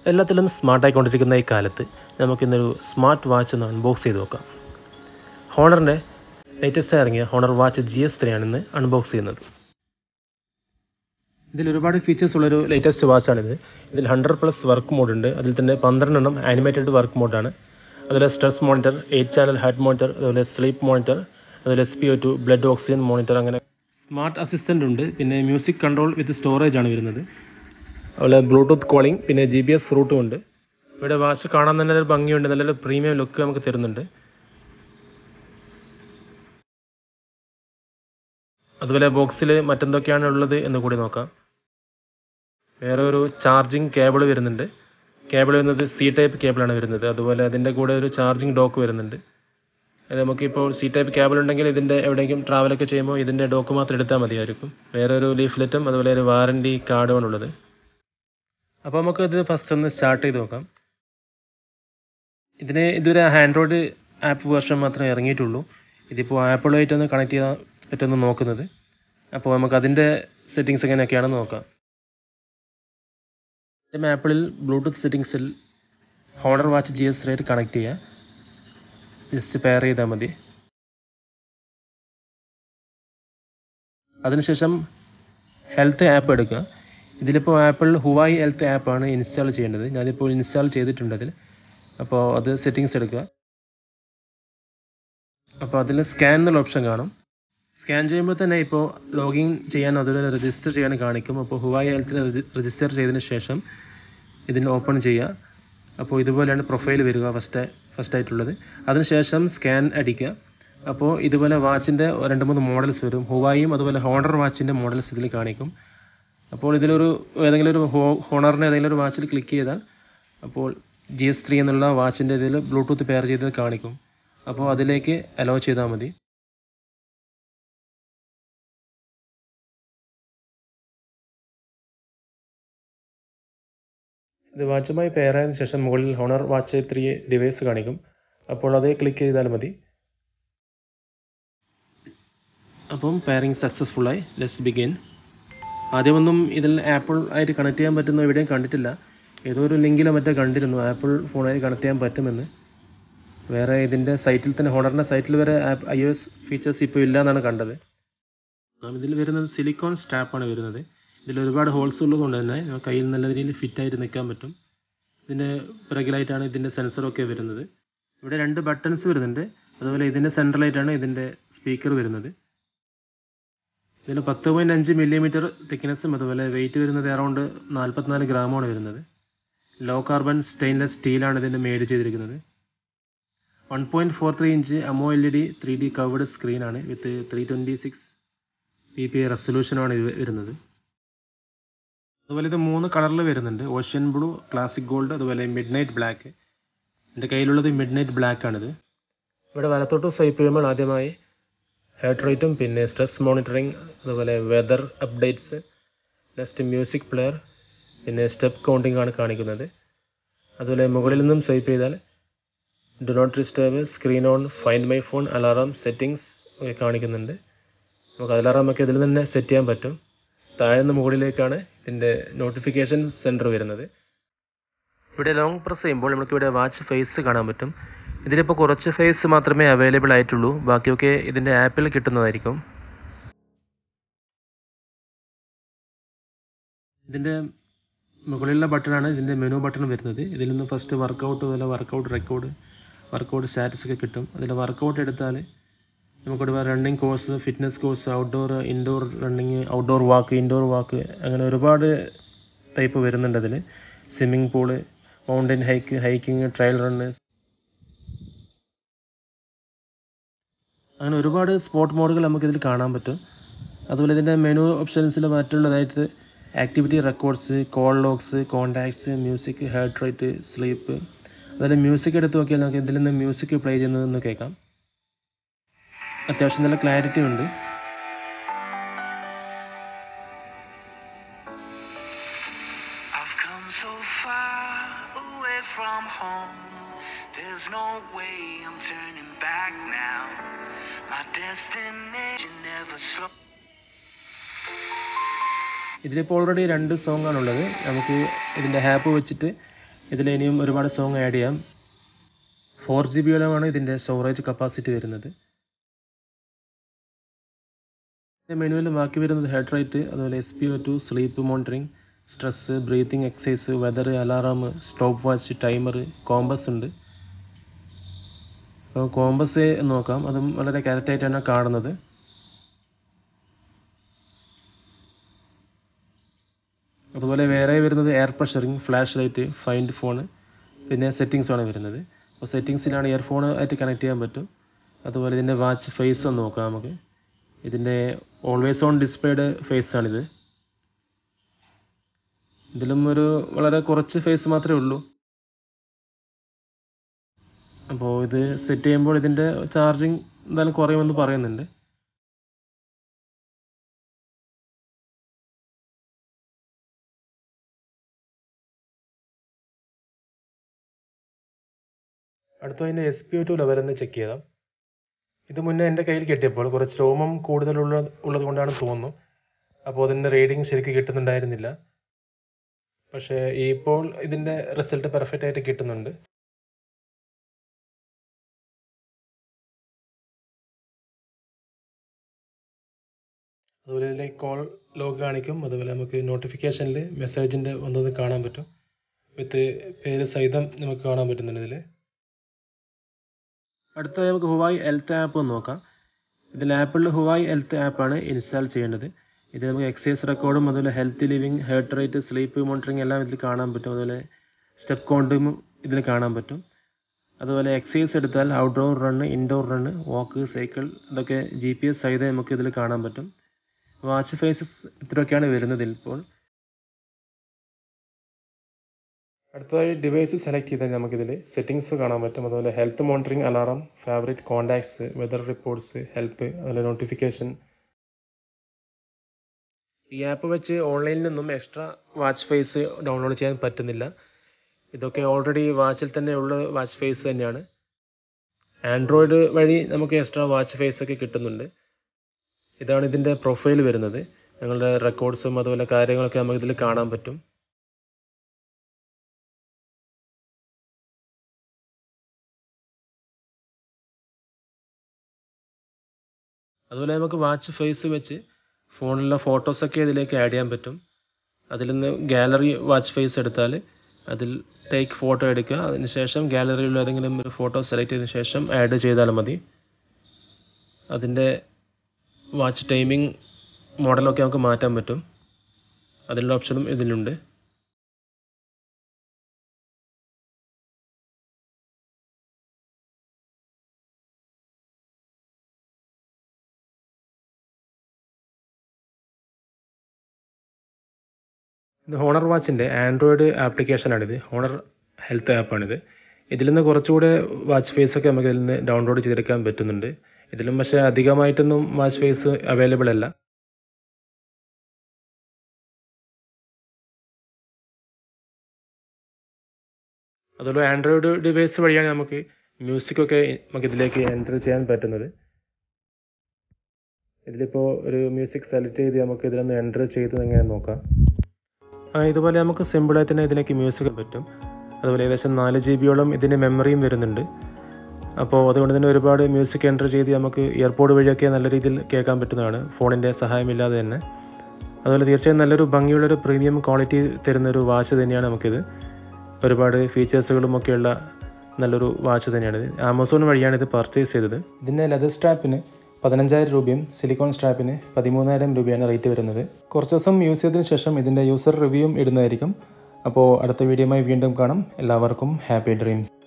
എല്ലാത്തിലും സ്മാർട്ടായിക്കൊണ്ടിരിക്കുന്ന ഈ കാലത്ത് നമുക്കിന്നൊരു സ്മാർട്ട് വാച്ച് ഒന്ന് അൺബോക്സ് ചെയ്ത് നോക്കാം ഹോണറിൻ്റെ ലേറ്റസ്റ്റ് ഇറങ്ങിയ Honor watch G S three ആണ് ഇന്ന് അൺബോക്സ് ചെയ്യുന്നത് ഇതിൽ ഒരുപാട് ഫീച്ചേഴ്സ് ഉള്ളൊരു ലേറ്റസ്റ്റ് വാച്ചാണിത് ഇതിൽ ഹൺഡ്രഡ് പ്ലസ് വർക്ക് മോഡ് ഉണ്ട് അതിൽ തന്നെ പന്ത്രണ്ടെണ്ണം ആനിമേറ്റഡ് വർക്ക് മോഡാണ് അതുപോലെ stress monitor eight channel heart monitor അതുപോലെ സ്ലീപ്പ് മോണിറ്റർ അതുപോലെ S P O two blood oxygen monitor അങ്ങനെ സ്മാർട്ട് അസിസ്റ്റൻ്റ് ഉണ്ട് പിന്നെ മ്യൂസിക് കൺട്രോൾ വിത്ത് സ്റ്റോറേജ് ആണ് വരുന്നത് അതുപോലെ ബ്ലൂടൂത്ത് കോളിംഗ് പിന്നെ ജി ബി എസ് റൂട്ടും ഉണ്ട് ഇവിടെ വാച്ച് കാണാൻ തന്നെ ഒരു ഭംഗിയുണ്ട് നല്ലൊരു പ്രീമിയം ലുക്ക് നമുക്ക് തരുന്നുണ്ട് അതുപോലെ ബോക്സിൽ മറ്റെന്തൊക്കെയാണ് ഉള്ളത് എന്ന് കൂടി നോക്കാം വേറെ ഒരു ചാർജിങ് കേബിൾ വരുന്നുണ്ട് കേബിൾ വരുന്നത് സി ടൈപ്പ് കേബിളാണ് വരുന്നത് അതുപോലെ അതിൻ്റെ കൂടെ ഒരു ചാർജിങ് ഡോക്ക് വരുന്നുണ്ട് അത് നമുക്കിപ്പോൾ സി ടൈപ്പ് കേബിൾ ഉണ്ടെങ്കിൽ ഇതിൻ്റെ എവിടെയെങ്കിലും ട്രാവലൊക്കെ ചെയ്യുമ്പോൾ ഇതിൻ്റെ ഡോക്ക് മാത്രം എടുത്താൽ മതിയായിരിക്കും വേറെ ഒരു ലീഫ്ലെറ്റും അതുപോലെ ഒരു വാറണ്ടി കാർഡുമാണ് ഉള്ളത് അപ്പോൾ നമുക്ക് ഇത് ഫസ്റ്റ് ഒന്ന് സ്റ്റാർട്ട് ചെയ്ത് നോക്കാം ഇതിന് ഇതുവരെ ആൻഡ്രോയിഡ് ആപ്പ് വേർഷൻ മാത്രമേ ഇറങ്ങിയിട്ടുള്ളൂ ഇതിപ്പോൾ ആപ്പിളുമായിട്ട് ഒന്ന് കണക്ട് ചെയ്യാൻ പറ്റുമെന്ന് നോക്കുന്നത് അപ്പോൾ നമുക്ക് അതിൻ്റെ സെറ്റിങ്സ് എങ്ങനെയൊക്കെയാണെന്ന് നോക്കാം ആദ്യം ആപ്പിളിൽ ബ്ലൂടൂത്ത് സെറ്റിങ്സിൽ ഹോണർ വാച്ച് ജി എസ് ആയിട്ട് കണക്ട് ചെയ്യുക ജസ്റ്റ് പെയർ ചെയ്താൽ മതി അതിനുശേഷം ഹെൽത്ത് ആപ്പ് എടുക്കുക ഇതിലിപ്പോൾ ആപ്പിൾ ഹുവായി ഹെൽത്ത് ആപ്പാണ് ഇൻസ്റ്റാൾ ചെയ്യേണ്ടത് ഞാനിപ്പോൾ ഇൻസ്റ്റാൾ ചെയ്തിട്ടുണ്ട് അതിൽ അപ്പോൾ അത് സെറ്റിങ്സ് എടുക്കുക അപ്പോൾ അതിൽ സ്കാൻ എന്നുള്ള ഓപ്ഷൻ കാണും സ്കാൻ ചെയ്യുമ്പോൾ തന്നെ ഇപ്പോൾ ലോഗിൻ ചെയ്യാൻ അതുപോലെ രജിസ്റ്റർ ചെയ്യാൻ കാണിക്കും അപ്പോൾ ഹുവായി ഹെൽത്തിൽ രജിസ്റ്റർ ചെയ്തതിന് ശേഷം ഇതിൽ ഓപ്പൺ ചെയ്യുക അപ്പോൾ ഇതുപോലെയാണ് പ്രൊഫൈൽ വരിക ഫസ്റ്റ് ഫസ്റ്റ് ആയിട്ടുള്ളത് അതിനുശേഷം സ്കാൻ അടിക്കുക അപ്പോൾ ഇതുപോലെ വാച്ചിൻ്റെ രണ്ട് മൂന്ന് മോഡൽസ് വരും ഹുവായും അതുപോലെ ഹോണർ വാച്ചിൻ്റെ മോഡൽസ് ഇതിൽ കാണിക്കും അപ്പോൾ ഇതിലൊരു ഏതെങ്കിലും ഒരു ഹോ ഹോണറിൻ്റെ ഏതെങ്കിലും ഒരു വാച്ചിൽ ക്ലിക്ക് ചെയ്താൽ അപ്പോൾ ജി എസ് ത്രീ എന്നുള്ള വാച്ചിൻ്റെ ഇതിൽ ബ്ലൂടൂത്ത് പെയർ ചെയ്തത് കാണിക്കും അപ്പോൾ അതിലേക്ക് അലോ ചെയ്താൽ മതി ഇത് വാച്ചുമായി പെയർ ആയതിനു ശേഷം മുകളിൽ ഹോണർ വാച്ച് ത്രീ ഡിവൈസ് കാണിക്കും അപ്പോൾ അത് ക്ലിക്ക് ചെയ്താൽ മതി അപ്പം പെയറിങ് സക്സസ്ഫുള്ളായി ലെറ്റ്സ് ബിഗിൻ ആദ്യമൊന്നും ഇതിൽ ആപ്പിൾ ആയിട്ട് കണക്ട് ചെയ്യാൻ പറ്റുന്ന എവിടെയും കണ്ടിട്ടില്ല ഏതോ ഒരു ലിങ്കിലോ മറ്റോ കണ്ടിരുന്നു ആപ്പിൾ ഫോണായി കണക്ട് ചെയ്യാൻ പറ്റുമെന്ന് വേറെ ഇതിൻ്റെ സൈറ്റിൽ തന്നെ ഹോണറിൻ്റെ സൈറ്റിൽ വരെ ആപ്പ് ഐ എസ് ഫീച്ചേഴ്സ് ഇപ്പോൾ ഇല്ല എന്നാണ് കണ്ടത് ഇതിൽ വരുന്നത് സിലിക്കോൺ സ്റ്റാപ്പാണ് വരുന്നത് ഇതിൽ ഒരുപാട് ഹോൾസ് ഉള്ളതുകൊണ്ട് തന്നെ കയ്യിൽ നല്ല രീതിയിൽ ഫിറ്റായിട്ട് നിൽക്കാൻ പറ്റും ഇതിൻ്റെ പിറകിലായിട്ടാണ് ഇതിൻ്റെ സെൻസറൊക്കെ വരുന്നത് ഇവിടെ രണ്ട് ബട്ടൺസ് വരുന്നുണ്ട് അതുപോലെ ഇതിൻ്റെ സെൻട്രലായിട്ടാണ് ഇതിൻ്റെ സ്പീക്കർ വരുന്നത് ഇതിന് പത്ത് പോയിൻറ്റ് അഞ്ച് മില്ലിമീറ്റർ തിക്നെസ്സും അതുപോലെ വെയിറ്റ് വരുന്നത് അറൗണ്ട് നാൽപ്പത്തിനാല് ഗ്രാമാണ് വരുന്നത് ലോ കാർബൺ സ്റ്റെയിൻലെസ് സ്റ്റീലാണ് ഇതിൻ്റെ മേഡ് ചെയ്തിരിക്കുന്നത് one point four three inch AMOLED three D covered സ്ക്രീനാണ് with three twenty six P P റെസൊല്യൂഷനാണ് ഇത് വരുന്നത് അതുപോലെ ഇത് മൂന്ന് കളറിൽ വരുന്നുണ്ട് ഓഷ്യൻ ബ്ലൂ ക്ലാസിക് ഗോൾഡ് അതുപോലെ മിഡ് നൈറ്റ് ബ്ലാക്ക് എൻ്റെ കയ്യിലുള്ളത് മിഡ് നൈറ്റ് ബ്ലാക്ക് ആണിത് ഇവിടെ വലത്തോട്ട് സ്വൈപ്പ് ചെയ്യുമ്പോൾ ആദ്യമായി ഹെഡ് റേറ്റും പിന്നെ സ്ട്രെസ് മോണിറ്ററിങ് അതുപോലെ weather updates next music player പിന്നെ സ്റ്റെപ്പ് കൗണ്ടിങ് ആണ് കാണിക്കുന്നത് അതുപോലെ മുകളിൽ നിന്നും സ്വൈപ്പ് ചെയ്താൽ do not disturb screen on find my phone alarm settings ഒക്കെ കാണിക്കുന്നുണ്ട് നമുക്ക് അലാറം ഒക്കെ ഇതിൽ തന്നെ സെറ്റ് ചെയ്യാൻ പറ്റും താഴെ നിന്ന് മുകളിലേക്കാണ് ഇതിൻ്റെ നോട്ടിഫിക്കേഷൻ സെൻറ്റർ വരുന്നത് ഇവിടെ ലോങ് പ്രസ് ചെയ്യുമ്പോൾ നമുക്ക് ഇവിടെ വാച്ച് ഫേസ് കാണാൻ പറ്റും ഇതിലിപ്പോൾ കുറച്ച് ഫേസ് മാത്രമേ അവൈലബിൾ ആയിട്ടുള്ളൂ ബാക്കിയൊക്കെ ഇതിൻ്റെ ആപ്പിൽ കിട്ടുന്നതായിരിക്കും ഇതിൻ്റെ മുകളിലുള്ള ബട്ടണാണ് ഇതിൻ്റെ മെനു ബട്ടൺ വരുന്നത് ഇതിൽ നിന്ന് ഫസ്റ്റ് വർക്കൗട്ട് അതുപോലെ വർക്കൗട്ട് റെക്കോർഡ് വർക്കൗട്ട് സ്റ്റാറ്റസ് ഒക്കെ കിട്ടും അതിൽ വർക്കൗട്ട് എടുത്താൽ നമുക്കിവിടെ running course fitness course outdoor indoor running outdoor walk indoor walk അങ്ങനെ ഒരുപാട് ടൈപ്പ് വരുന്നുണ്ട് അതിൽ swimming pool mountain hike hiking trail run അങ്ങനെ ഒരുപാട് സ്പോർട്ട് മോഡുകൾ നമുക്കിതിൽ കാണാൻ പറ്റും അതുപോലെ ഇതിൻ്റെ മെനു ഓപ്ഷൻസിൽ മറ്റുള്ളതായിട്ട് activity records call logs contacts music heart rate sleep അതുപോലെ മ്യൂസിക് എടുത്ത് നോക്കിയാൽ നമുക്ക് ഇതിൽ നിന്ന് മ്യൂസിക് പ്ലേ ചെയ്യുന്നതെന്ന് കേൾക്കാം അത്യാവശ്യം നല്ല ക്ലാരിറ്റി ഉണ്ട് I've come so far away from home. There's no way I'm turning back now. My destination never slow. ഇതിലിപ്പോൾ ഓൾറെഡി രണ്ട് സോങ് ആണുള്ളത് നമുക്ക് ഇതിൻ്റെ ആപ്പ് വെച്ചിട്ട് ഇതിൽ ഇനിയും ഒരുപാട് സോങ് ആഡ് ചെയ്യാം ഫോർ ജി ബിയോളമാണ് ഇതിൻ്റെ സ്റ്റോറേജ് കപ്പാസിറ്റി വരുന്നത് മെനുവിൽ ബാക്കി വരുന്നത് ഹെഡ് റേറ്റ് അതുപോലെ S P O two sleep monitoring stress breathing exercise weather alarm stopwatch timer compass ഉണ്ട് അപ്പോൾ കോമ്പസ് നോക്കാം അതും വളരെ കറക്റ്റായിട്ടാണ് കാണുന്നത് അതുപോലെ വേറെ വരുന്നത് എയർ പ്രഷറിങ് ഫ്ലാഷ് ലൈറ്റ് ഫൈൻഡ് ഫോൺ പിന്നെ സെറ്റിങ്സ് ആണ് വരുന്നത് അപ്പോൾ സെറ്റിങ്സിലാണ് ഇയർഫോൺ ആയിട്ട് കണക്ട് ചെയ്യാൻ പറ്റും അതുപോലെ ഇതിൻ്റെ വാച്ച് ഫേസ് ഒന്ന് നോക്കാം നമുക്ക് ഇതിൻ്റെ ഓൾവേസ് ഓൺ ഡിസ്പ്ലേയുടെ ഫേസ് ആണിത് ഇതിലും ഒരു വളരെ കുറച്ച് ഫേസ് മാത്രമേ ഉള്ളൂ അപ്പോൾ ഇത് സെറ്റ് ചെയ്യുമ്പോൾ ഇതിൻ്റെ ചാർജിങ് എന്തായാലും കുറയുമെന്ന് പറയുന്നുണ്ട് അടുത്ത അതിൻ്റെ എസ് പി ഒ ടു ലെവലൊന്ന് ചെക്ക് ചെയ്താം ഇത് മുന്നേ എൻ്റെ കയ്യിൽ കിട്ടിയപ്പോൾ കുറച്ച് രോമം കൂടുതലുള്ള ഉള്ളത് കൊണ്ടാണ് തോന്നുന്നു അപ്പോൾ അതിൻ്റെ റീഡിങ് ശരിക്കും കിട്ടുന്നുണ്ടായിരുന്നില്ല പക്ഷേ ഇപ്പോൾ ഇതിൻ്റെ റിസൾട്ട് പെർഫെക്റ്റ് ആയിട്ട് കിട്ടുന്നുണ്ട് അതുപോലെ ഇതിലെ കോൾ ലോഗ് കാണിക്കും അതുപോലെ നമുക്ക് നോട്ടിഫിക്കേഷനിൽ മെസ്സേജിൻ്റെ വന്നത് കാണാൻ പറ്റും വിത്ത് പേര് സഹിതം നമുക്ക് കാണാൻ പറ്റുന്നുണ്ട് ഇതിൽ അടുത്ത നമുക്ക് ഹുവായി ഹെൽത്ത് ആപ്പ് ഒന്ന് നോക്കാം ഇതിൽ ആപ്പിളിൽ ഹുവായി ഹെൽത്ത് ആപ്പാണ് ഇൻസ്റ്റാൾ ചെയ്യേണ്ടത് ഇത് നമുക്ക് എക്സസൈസ് റെക്കോർഡും അതുപോലെ health living heart rate sleep monitoring എല്ലാം ഇതിൽ കാണാൻ പറ്റും അതുപോലെ സ്റ്റെപ്പ് കൗണ്ടും ഇതിൽ കാണാൻ പറ്റും അതുപോലെ എക്സസൈസ് എടുത്താൽ outdoor run indoor run walk cycle ഇതൊക്കെ ജി പി എസ് സഹിതം നമുക്ക് ഇതിൽ കാണാൻ പറ്റും വാച്ച് ഫേസസ് ഇത്രയൊക്കെയാണ് വരുന്നത് ഇപ്പോൾ അടുത്തതായി ഡിവൈസ് സെലക്ട് ചെയ്താൽ നമുക്കിതിൽ സെറ്റിങ്സ് കാണാൻ പറ്റും അതുപോലെ health monitoring alarm favourite contacts weather reports help അതുപോലെ നോട്ടിഫിക്കേഷൻ ഈ ആപ്പ് വെച്ച് ഓൺലൈനിൽ നിന്നും എക്സ്ട്രാ വാച്ച് ഫേസ് ഡൗൺലോഡ് ചെയ്യാൻ പറ്റുന്നില്ല ഇതൊക്കെ ഓൾറെഡി വാച്ചിൽ തന്നെ ഉള്ള വാച്ച് ഫേസ് തന്നെയാണ് ആൻഡ്രോയിഡ് വഴി നമുക്ക് എക്സ്ട്രാ വാച്ച് ഫേസ് ഒക്കെ കിട്ടുന്നുണ്ട് ഇതാണ് ഇതിൻ്റെ പ്രൊഫൈൽ വരുന്നത് ഞങ്ങളുടെ റെക്കോർഡ്സും അതുപോലെ കാര്യങ്ങളൊക്കെ നമുക്ക് ഇതിൽ കാണാൻ പറ്റും അതുപോലെ നമുക്ക് വാച്ച് ഫേസ് വെച്ച് ഫോണിലുള്ള ഫോട്ടോസൊക്കെ ഇതിലേക്ക് ആഡ് ചെയ്യാൻ പറ്റും അതിൽ നിന്ന് ഗാലറി വാച്ച് ഫേസ് എടുത്താൽ അതിൽ ടേക്ക് ഫോട്ടോ എടുക്കുക അതിനുശേഷം ഗാലറിയിൽ ഏതെങ്കിലും ഒരു ഫോട്ടോ സെലക്ട് ചെയ്തതിന് ശേഷം ആഡ് ചെയ്താൽ മതി അതിൻ്റെ വാച്ച് ടൈമിംഗ് മോഡലൊക്കെ നമുക്ക് മാറ്റാൻ പറ്റും അതിനുള്ള ഓപ്ഷനും ഇതിലുണ്ട് ഇത് ഹോണർ വാച്ചിൻ്റെ ആൻഡ്രോയിഡ് ആപ്ലിക്കേഷനാണിത് ഹോണർ ഹെൽത്ത് ആപ്പാണിത് ഇതിൽ നിന്ന് കുറച്ചുകൂടെ വാച്ച് ഫേസ് ഒക്കെ നമുക്ക് ഇതിൽ നിന്ന് ഡൗൺലോഡ് ചെയ്തെടുക്കാൻ പറ്റുന്നുണ്ട് ഇതിലും പക്ഷേ അധികമായിട്ടൊന്നും വാച്ച് ഫേസ് അവൈലബിൾ അല്ല അതുപോലെ ആൻഡ്രോയിഡ് ഡിവൈസ് വഴിയാണ് നമുക്ക് മ്യൂസിക്കൊക്കെ നമുക്ക് ഇതിലേക്ക് എൻ്റർ ചെയ്യാൻ പറ്റുന്നത് ഇതിലിപ്പോൾ ഒരു മ്യൂസിക് സെലക്ട് ചെയ്ത് നമുക്ക് ഇതിലൊന്ന് എൻ്റർ ചെയ്ത് എങ്ങനെ നോക്കാം ആ ഇതുപോലെ നമുക്ക് സിമ്പിളായി തന്നെ ഇതിലേക്ക് മ്യൂസിക് പറ്റും അതുപോലെ ഏകദേശം നാല് ജി ബിയോളം ഇതിന് മെമ്മറിയും വരുന്നുണ്ട് അപ്പോൾ അതുകൊണ്ട് തന്നെ ഒരുപാട് മ്യൂസിക് എൻ്റർ ചെയ്ത് നമുക്ക് ഇയർപോഡ് വഴിയൊക്കെ നല്ല രീതിയിൽ കേൾക്കാൻ പറ്റുന്നതാണ് ഫോണിൻ്റെ സഹായമില്ലാതെ തന്നെ അതുപോലെ തീർച്ചയായും നല്ലൊരു ഭംഗിയുള്ളൊരു പ്രീമിയം ക്വാളിറ്റി തരുന്നൊരു വാച്ച് തന്നെയാണ് നമുക്കിത് ഒരുപാട് ഫീച്ചേഴ്സുകളും ഒക്കെയുള്ള നല്ലൊരു വാച്ച് തന്നെയാണ് ആമസോൺ വഴിയാണ് ഇത് പർച്ചേസ് ചെയ്തത് ഇതിൻ്റെ ലെതർ സ്ട്രാപ്പിന് പതിനഞ്ചായിരം രൂപയും സിലിക്കോൺ സ്ട്രാപ്പിന് പതിമൂന്നായിരം രൂപയാണ് റേറ്റ് വരുന്നത് കുറച്ച് ദിവസം യൂസ് ചെയ്തതിന് ശേഷം ഇതിൻ്റെ യൂസർ റിവ്യൂവും ഇടുന്നതായിരിക്കും അപ്പോൾ അടുത്ത വീഡിയോയുമായി വീണ്ടും കാണാം എല്ലാവർക്കും ഹാപ്പി ഡ്രീംസ്